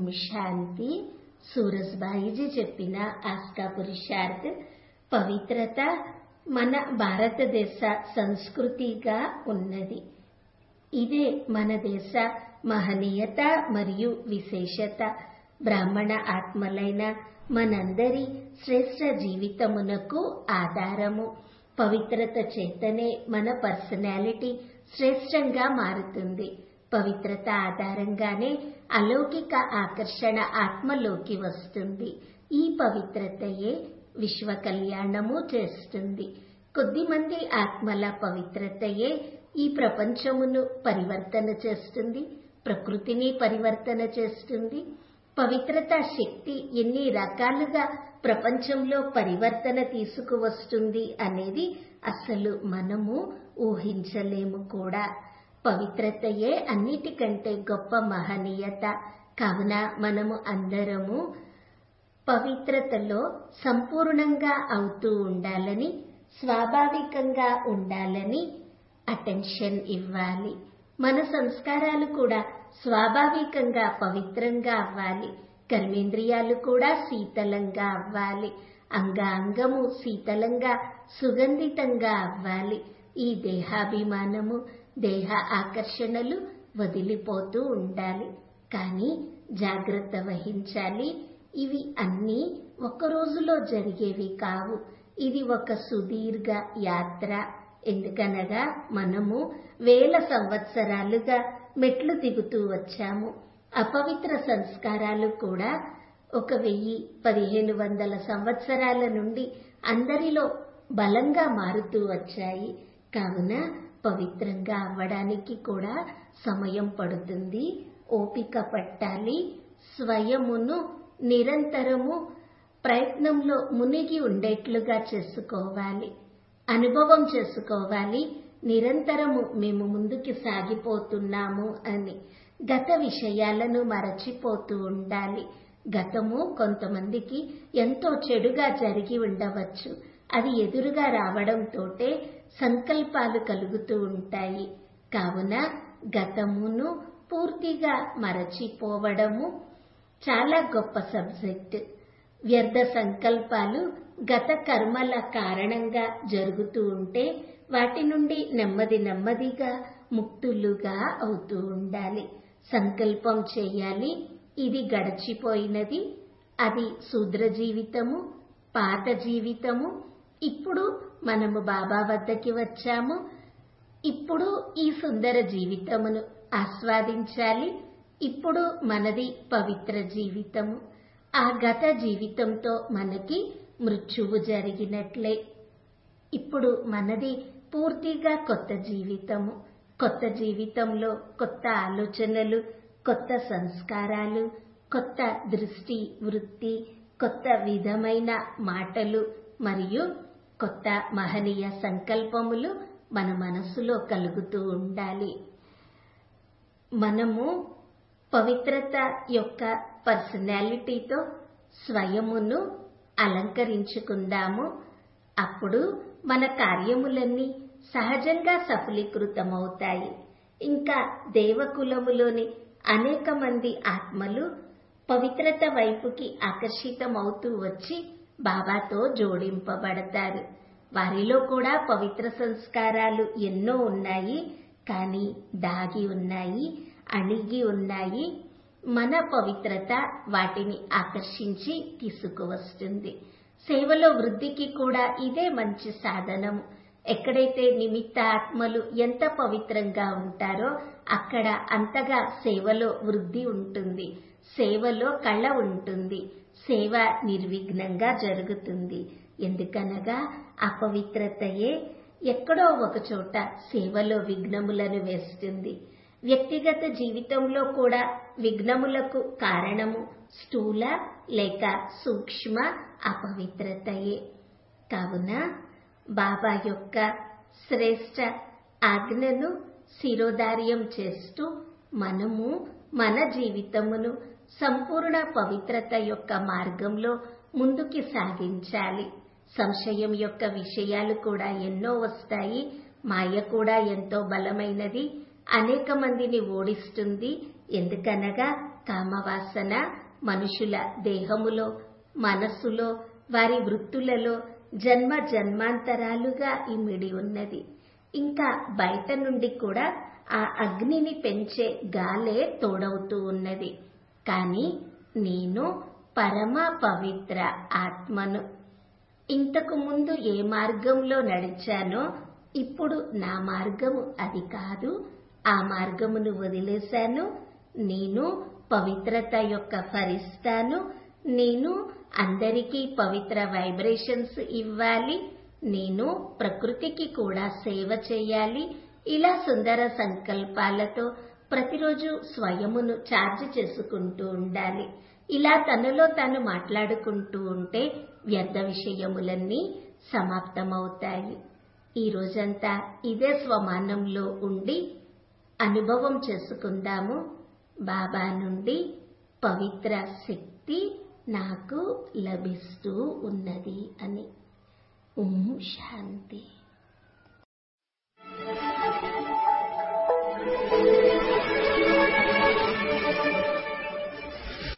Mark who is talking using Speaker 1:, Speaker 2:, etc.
Speaker 1: ఓం శాంతి సూరజ్బాయిజీ చెప్పిన ఆస్కా పురుషార్థ్ పవిత్రత మన భారతదేశ సంస్కృతిగా ఉన్నది ఇదే మన దేశ మహనీయత మరియు విశేషత బ్రాహ్మణ ఆత్మలైన మనందరి శ్రేష్ట జీవితమునకు ఆధారము పవిత్రత చేతనే మన పర్సనాలిటీ శ్రేష్టంగా మారుతుంది పవిత్రత ఆధారంగానే అలౌకిక ఆకర్షణ ఆత్మలోకి వస్తుంది ఈ పవిత్రతయే విశ్వ కళ్యాణము చేస్తుంది కొద్దిమంది ఆత్మల పవిత్రతయే ఈ ప్రపంచమును పరివర్తన చేస్తుంది ప్రకృతిని పరివర్తన చేస్తుంది పవిత్రత శక్తి ఎన్ని రకాలుగా ప్రపంచంలో పరివర్తన తీసుకువస్తుంది అనేది అసలు మనము ఊహించలేము కూడా పవిత్రతయే అన్నిటికంటే గొప్ప మహనీయత కావున మనము అందరము పవిత్రతలో సంపూర్ణంగా అవుతూ ఉండాలని స్వాభావికంగా ఉండాలని అటెన్షన్ ఇవ్వాలి మన సంస్కారాలు కూడా స్వాభావికంగా పవిత్రంగా అవ్వాలి కర్మేంద్రియాలు కూడా శీతలంగా అవ్వాలి అంగాంగము శీతలంగా సుగంధితంగా అవ్వాలి ఈ దేహాభిమానము దేహ ఆకర్షణలు వదిలిపోతూ ఉండాలి కానీ జాగ్రత్త వహించాలి ఇవి అన్నీ ఒక రోజులో జరిగేవి కావు ఇది ఒక సుదీర్ఘ యాత్ర ఎందుకనగా మనము వేల సంవత్సరాలుగా మెట్లు దిగుతూ వచ్చాము అపవిత్ర సంస్కారాలు కూడా ఒక వెయ్యి పదిహేను వందల సంవత్సరాల నుండి అందరిలో బలంగా మారుతూ వచ్చాయి కావున పవిత్రంగా అవ్వడానికి కూడా సమయం పడుతుంది ఓపిక పట్టాలి స్వయమును నిరంతరము ప్రయత్నంలో మునిగి ఉండేట్లుగా చేసుకోవాలి అనుభవం చేసుకోవాలి నిరంతరము మేము ముందుకు సాగిపోతున్నాము అని గత విషయాలను మరచిపోతూ ఉండాలి గతము కొంతమందికి ఎంతో చెడుగా జరిగి ఉండవచ్చు అది ఎదురుగా రావడంతోటే సంకల్పాలు కలుగుతూ ఉంటాయి కావున గతమును పూర్తిగా మరచిపోవడము చాలా గొప్ప సబ్జెక్ట్ వ్యర్థ సంకల్పాలు గత కర్మల కారణంగా జరుగుతూ ఉంటే వాటి నుండి నెమ్మది నెమ్మదిగా ముక్తులుగా అవుతూ ఉండాలి సంకల్పం చేయాలి ఇది గడిచిపోయినది అది శూద్ర జీవితము పాత జీవితము ఇప్పుడు మనము బాబా వద్దకి వచ్చాము ఇప్పుడు ఈ సుందర జీవితమును ఆస్వాదించాలి ఇప్పుడు మనది పవిత్ర జీవితము ఆ గత జీవితంతో మనకి మృత్యువు జరిగినట్లే ఇప్పుడు మనది పూర్తిగా కొత్త జీవితము కొత్త జీవితంలో కొత్త ఆలోచనలు కొత్త సంస్కారాలు కొత్త దృష్టి వృత్తి కొత్త విధమైన మాటలు మరియు కొత్త మహనీయ సంకల్పములు మన మనసులో కలుగుతూ ఉండాలి మనము పవిత్రత యొక్క పర్సనాలిటీతో స్వయమును అలంకరించుకుందాము అప్పుడు మన కార్యములన్నీ సహజంగా సఫలీకృతమవుతాయి ఇంకా దేవకులములోని అనేక మంది ఆత్మలు పవిత్రత వైపుకి ఆకర్షితమవుతూ వచ్చి బాబాతో జోడింపబడతారు వారిలో కూడా పవిత్ర సంస్కారాలు ఎన్నో ఉన్నాయి కానీ దాగి ఉన్నాయి అణిగి ఉన్నాయి మన పవిత్రత వాటిని ఆకర్షించి తీసుకువస్తుంది సేవలో వృద్ధికి కూడా ఇదే మంచి సాధనము ఎక్కడైతే నిమిత్త ఆత్మలు ఎంత పవిత్రంగా ఉంటారో అక్కడ అంతగా సేవలో వృద్ధి ఉంటుంది సేవలో కళ ఉంటుంది సేవ నిర్విఘ్నంగా జరుగుతుంది ఎందుకనగా అపవిత్రతయే ఎక్కడో ఒక చోట సేవలో విఘ్నములను వేస్తుంది వ్యక్తిగత జీవితంలో కూడా విఘ్నములకు కారణము స్థూల లేక సూక్ష్మ అపవిత్రతయే కావున బాబా యొక్క శ్రేష్ట ఆజ్ఞను శిరోధార్యం చేస్తూ మనము మన జీవితమును సంపూర్ణ పవిత్రత యొక్క మార్గంలో ముందుకి సాగించాలి సంశయం యొక్క విషయాలు కూడా ఎన్నో వస్తాయి మాయ కూడా ఎంతో బలమైనది అనేక మందిని ఓడిస్తుంది ఎందుకనగా కామవాసన మనుషుల దేహములో మనస్సులో వారి వృత్తులలో జన్మ జన్మాంతరాలుగా ఇమిడి ఉన్నది ఇంకా బయట నుండి కూడా ఆ అగ్నిని పెంచే గాలే తోడవుతూ ఉన్నది కానీ నేను పరమ పవిత్ర ఆత్మను ఇంతకు ముందు ఏ మార్గంలో నడిచానో ఇప్పుడు నా మార్గము అది కాదు ఆ మార్గమును వదిలేశాను నేను పవిత్రత యొక్క ఫరిస్తాను నేను అందరికీ పవిత్ర వైబ్రేషన్స్ ఇవ్వాలి నేను ప్రకృతికి కూడా సేవ చేయాలి ఇలా సుందర సంకల్పాలతో ప్రతిరోజు స్వయమును ఛార్జ్ చేసుకుంటూ ఉండాలి ఇలా తనలో తాను మాట్లాడుకుంటూ ఉంటే వ్యర్థ విషయములన్నీ సమాప్తమవుతాయి ఈ రోజంతా ఇదే స్వమానంలో ఉండి అనుభవం చేసుకుందాము బాబా నుండి పవిత్ర శక్తి నాకు లభిస్తూ ఉన్నది అని ఓం శాంతి